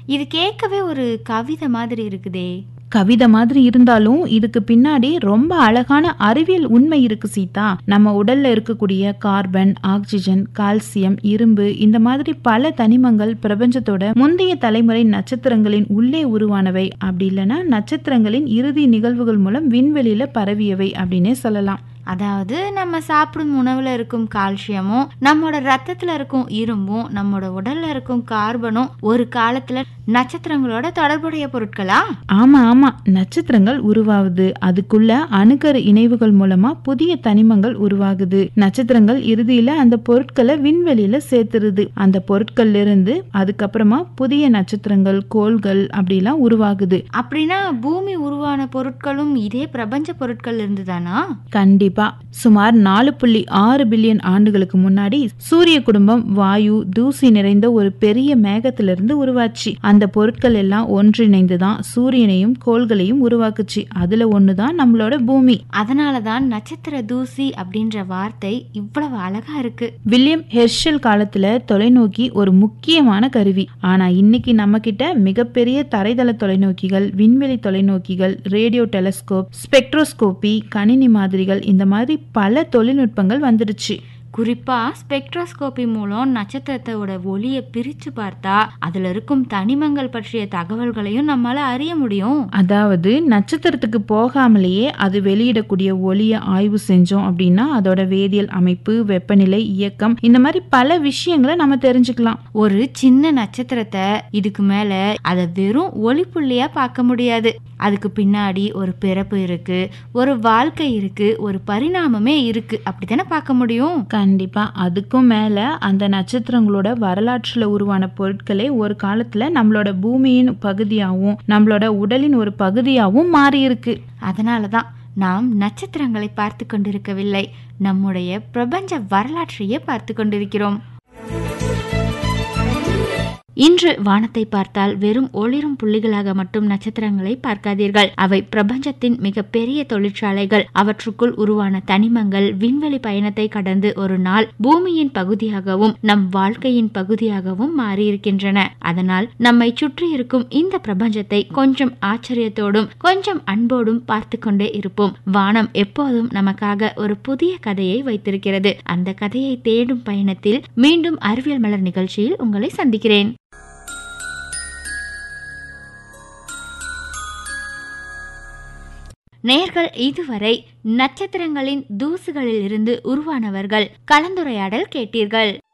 இது கேட்கவே ஒரு கவிதை மாதிரி இருக்குதே கவிதை மாதிரி இருந்தாலும் இதுக்கு பின்னாடி ரொம்ப அழகான அறிவியல் உண்மை இருக்கு சீதா நம்ம உடல்ல இருக்கக்கூடிய கார்பன் ஆக்சிஜன் கால்சியம் இரும்பு இந்த மாதிரி பல தனிமங்கள் பிரபஞ்சத்தோட முந்தைய தலைமுறை நட்சத்திரங்களின் உள்ளே உருவானவை அப்படி இல்லைன்னா நட்சத்திரங்களின் இறுதி நிகழ்வுகள் மூலம் விண்வெளியில பரவியவை அப்படின்னே சொல்லலாம் அதாவது நம்ம சாப்பிடும் உணவுல இருக்கும் கால்சியமும் நம்மோட ரத்தத்துல இருக்கும் இரும்பும் நம்மோட உடல்ல இருக்கும் கார்பனும் ஒரு காலத்துல நட்சத்திரங்களோட தொடர்புடைய பொருட்களா ஆமா ஆமா நட்சத்திரங்கள் உருவாகுது அதுக்குள்ள அணுக்கரு இணைவுகள் மூலமா புதிய தனிமங்கள் உருவாகுது நட்சத்திரங்கள் இறுதியில அந்த பொருட்களை விண்வெளியில சேர்த்துருது அந்த பொருட்கள்ல இருந்து அதுக்கப்புறமா புதிய நட்சத்திரங்கள் கோள்கள் அப்படிலாம் உருவாகுது அப்படின்னா பூமி உருவான பொருட்களும் இதே பிரபஞ்ச பொருட்கள் இருந்துதானா கண்டிப்பா சுமார் நாலு புள்ளி ஆறு பில்லியன் ஆண்டுகளுக்கு முன்னாடி சூரிய குடும்பம் வாயு தூசி நிறைந்த ஒரு பெரிய மேகத்திலிருந்து உருவாச்சு அந்த பொருட்கள் எல்லாம் ஒன்றிணைந்துதான் சூரியனையும் கோள்களையும் உருவாக்குச்சு அதுல ஒண்ணுதான் நம்மளோட பூமி அதனாலதான் நட்சத்திர தூசி அப்படின்ற வார்த்தை இவ்வளவு அழகா இருக்கு வில்லியம் ஹெர்ஷல் காலத்துல தொலைநோக்கி ஒரு முக்கியமான கருவி ஆனா இன்னைக்கு நம்ம கிட்ட மிகப்பெரிய தரைதள தொலைநோக்கிகள் விண்வெளி தொலைநோக்கிகள் ரேடியோ டெலஸ்கோப் ஸ்பெக்ட்ரோஸ்கோபி கணினி மாதிரிகள் இந்த மாதிரி பல தொழில்நுட்பங்கள் வந்துடுச்சு குறிப்பா ஸ்பெக்ட்ரோஸ்கோபி மூலம் நட்சத்திரத்தோட ஒளியை பிரிச்சு பார்த்தா அதுல இருக்கும் தனிமங்கள் பற்றிய தகவல்களையும் நம்மளால அறிய முடியும் அதாவது நட்சத்திரத்துக்கு போகாமலேயே அது வெளியிடக்கூடிய ஒளியை ஆய்வு செஞ்சோம் அப்படின்னா அதோட வேதியியல் அமைப்பு வெப்பநிலை இயக்கம் இந்த மாதிரி பல விஷயங்களை நம்ம தெரிஞ்சுக்கலாம் ஒரு சின்ன நட்சத்திரத்தை இதுக்கு மேல அதை வெறும் ஒளி புள்ளியா பார்க்க முடியாது அதுக்கு பின்னாடி ஒரு பிறப்பு இருக்கு ஒரு வாழ்க்கை இருக்கு ஒரு பரிணாமமே இருக்கு அப்படித்தானே பார்க்க முடியும் கண்டிப்பா அதுக்கும் மேல அந்த நட்சத்திரங்களோட வரலாற்றுல உருவான பொருட்களே ஒரு காலத்துல நம்மளோட பூமியின் பகுதியாகவும் நம்மளோட உடலின் ஒரு பகுதியாகவும் மாறி இருக்கு அதனால தான் நாம் நட்சத்திரங்களை பார்த்து கொண்டிருக்கவில்லை நம்முடைய பிரபஞ்ச வரலாற்றையே பார்த்து கொண்டிருக்கிறோம் இன்று வானத்தை பார்த்தால் வெறும் ஒளிரும் புள்ளிகளாக மட்டும் நட்சத்திரங்களை பார்க்காதீர்கள் அவை பிரபஞ்சத்தின் மிக பெரிய தொழிற்சாலைகள் அவற்றுக்குள் உருவான தனிமங்கள் விண்வெளி பயணத்தை கடந்து ஒரு நாள் பூமியின் பகுதியாகவும் நம் வாழ்க்கையின் பகுதியாகவும் மாறியிருக்கின்றன அதனால் நம்மை சுற்றி இருக்கும் இந்த பிரபஞ்சத்தை கொஞ்சம் ஆச்சரியத்தோடும் கொஞ்சம் அன்போடும் பார்த்து கொண்டே இருப்போம் வானம் எப்போதும் நமக்காக ஒரு புதிய கதையை வைத்திருக்கிறது அந்த கதையை தேடும் பயணத்தில் மீண்டும் அறிவியல் மலர் நிகழ்ச்சியில் உங்களை சந்திக்கிறேன் நேர்கள் இதுவரை நட்சத்திரங்களின் தூசுகளில் இருந்து உருவானவர்கள் கலந்துரையாடல் கேட்டீர்கள்